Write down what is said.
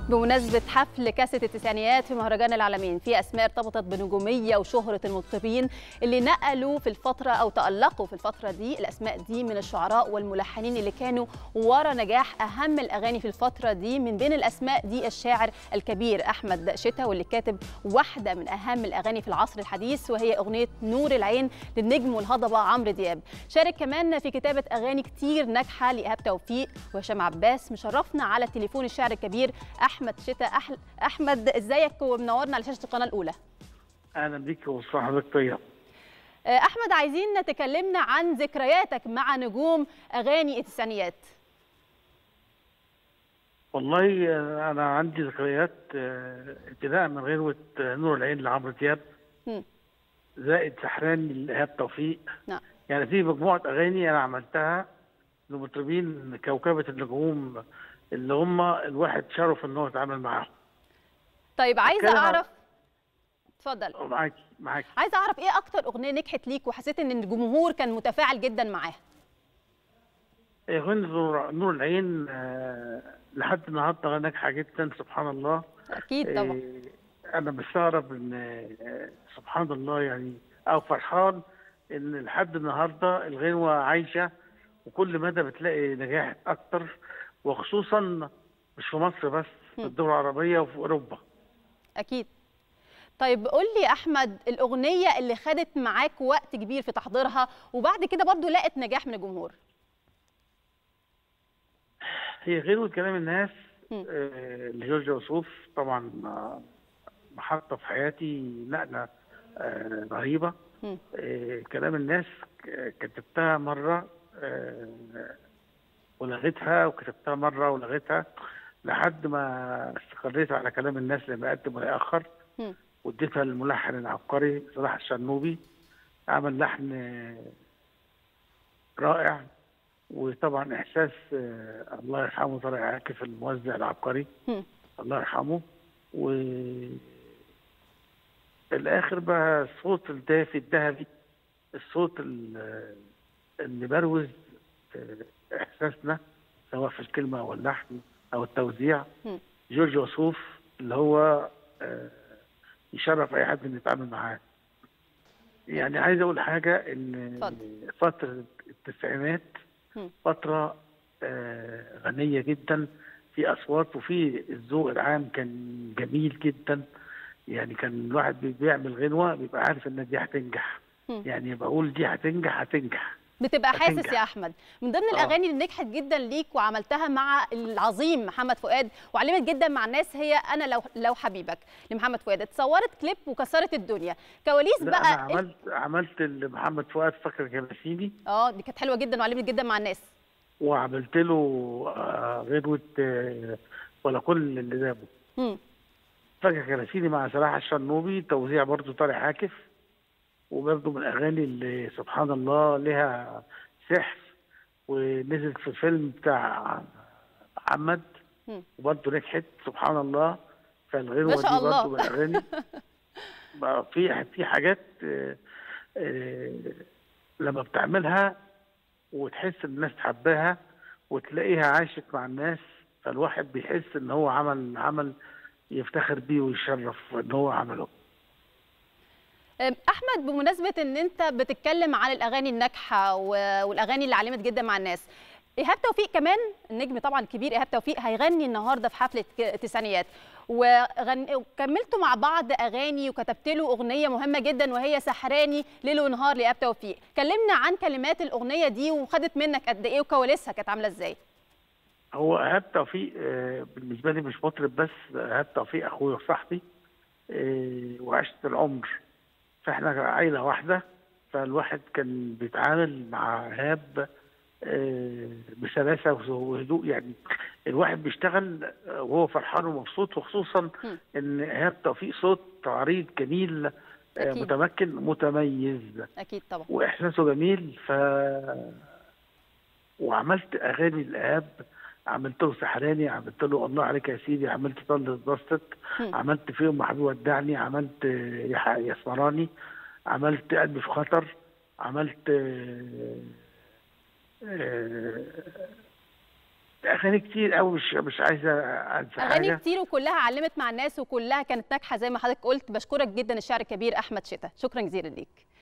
بمناسبة حفل كاسة التسعينيات في مهرجان العالمين في أسماء ارتبطت بنجومية وشهرة المطربين اللي نقلوا في الفترة أو تألقوا في الفترة دي الأسماء دي من الشعراء والملحنين اللي كانوا ورا نجاح أهم الأغاني في الفترة دي من بين الأسماء دي الشاعر الكبير أحمد شتا واللي كاتب واحدة من أهم الأغاني في العصر الحديث وهي أغنية نور العين للنجم والهضبة عمرو دياب شارك كمان في كتابة أغاني كتير ناجحة لإيهاب توفيق وهشام عباس مشرفنا على التليفون الشاعر الكبير احمد شتا أحل... احمد ازيك ومنورنا على شاشه القناه الاولى اهلا بيك وصباح حضرتك طيب احمد عايزين تكلمنا عن ذكرياتك مع نجوم اغاني التسعينيات والله انا عندي ذكريات ابتداء من غنوه نور العين لعمرو دياب زائد سحران لايهاب توفيق نعم يعني في مجموعه اغاني انا عملتها لمطربين كوكبه النجوم اللي هم الواحد شرف ان هو يتعامل معاهم طيب عايزه اعرف اتفضل معاكي معاكي عايزه اعرف ايه اكتر اغنيه نجحت ليك وحسيت ان الجمهور كان متفاعل جدا معاها اغنيه نور, نور العين آه لحد النهارده ناجحه جدا سبحان الله اكيد طبعا آه انا مستغرب ان آه سبحان الله يعني او فرحان ان لحد النهارده الغنوه عايشه وكل مدى بتلاقي نجاح اكتر وخصوصا مش في مصر بس في الدول العربيه وفي اوروبا اكيد طيب قول لي يا احمد الاغنيه اللي خدت معاك وقت كبير في تحضيرها وبعد كده برضو لقت نجاح من الجمهور هي غير كلام الناس آه لجورج وسوف طبعا آه محطه في حياتي نقله آه رهيبه آه كلام الناس كتبتها مره آه ولغيتها وكتبتها مره ولغيتها لحد ما استقريت على كلام الناس لما اقدم ولا اخر واديتها للملحن العبقري صلاح الشرنوبي عمل لحن رائع وطبعا احساس الله يرحمه طارق عاكف الموزع العبقري الله يرحمه و الاخر بقى الصوت الدافي الذهبي الصوت اللي بروز احساسنا سواء في الكلمه او اللحن او التوزيع جورج وسوف اللي هو يشرف اي حد انه يتعامل معاه يعني عايز اقول حاجه ان فتره التسعينات فتره غنيه جدا في اصوات وفي الذوق العام كان جميل جدا يعني كان الواحد بيعمل غنوه بيبقى عارف ان دي هتنجح يعني بقول دي هتنجح هتنجح بتبقى حاسس يا احمد من ضمن الاغاني اللي نجحت جدا ليك وعملتها مع العظيم محمد فؤاد وعلمت جدا مع الناس هي انا لو لو حبيبك لمحمد فؤاد اتصورت كليب وكسرت الدنيا كواليس لا بقى انا عملت عملت لمحمد فؤاد فاكر جماسيني اه دي كانت حلوه جدا وعلمت جدا مع الناس وعملت له غنوه ولا كل اللي جابه فاكر جماسيني مع صلاح الشرنوبي توزيع برضه طارق عاكف وبرضه من الاغاني اللي سبحان الله لها سحر ونزلت في الفيلم بتاع محمد وبرضه نجحت سبحان الله فالغنوه دي برضه من الاغاني بقى في في حاجات آآ آآ لما بتعملها وتحس ان الناس حباها وتلاقيها عاشت مع الناس فالواحد بيحس ان هو عمل عمل يفتخر بيه ويشرف ان هو عمله احمد بمناسبه ان انت بتتكلم عن الاغاني الناجحه والاغاني اللي علمت جدا مع الناس ايهاب توفيق كمان النجم طبعا الكبير ايهاب توفيق هيغني النهارده في حفله التسعينيات وغن... وكملتوا مع بعض اغاني وكتبت له اغنيه مهمه جدا وهي سحراني ليل ونهار لايهاب توفيق كلمنا عن كلمات الاغنيه دي وخدت منك قد ايه وكواليسها كانت عامله ازاي هو ايهاب توفيق بالنسبه لي مش مطرب بس ايهاب توفيق اخويا وصاحبي وعشت العمر فاحنا عائله واحده فالواحد كان بيتعامل مع ايهاب بسلاسه وهدوء يعني الواحد بيشتغل وهو فرحان ومبسوط وخصوصا ان ايهاب توفيق صوت عريض جميل أكيد. متمكن متميز اكيد طبعا واحساسه جميل ف وعملت اغاني لايهاب عملت له سحراني عملت له الله عليك يا سيدي عملت طل اتبسطت عملت فيهم محبوب ودعني عملت يا اسمراني عملت قلبي في خطر عملت اغاني كتير قوي مش مش عايزه انسى اغاني حاجه كتير وكلها علمت مع الناس وكلها كانت ناجحه زي ما حضرتك قلت بشكرك جدا الشاعر الكبير احمد شتا شكرا جزيلا ليك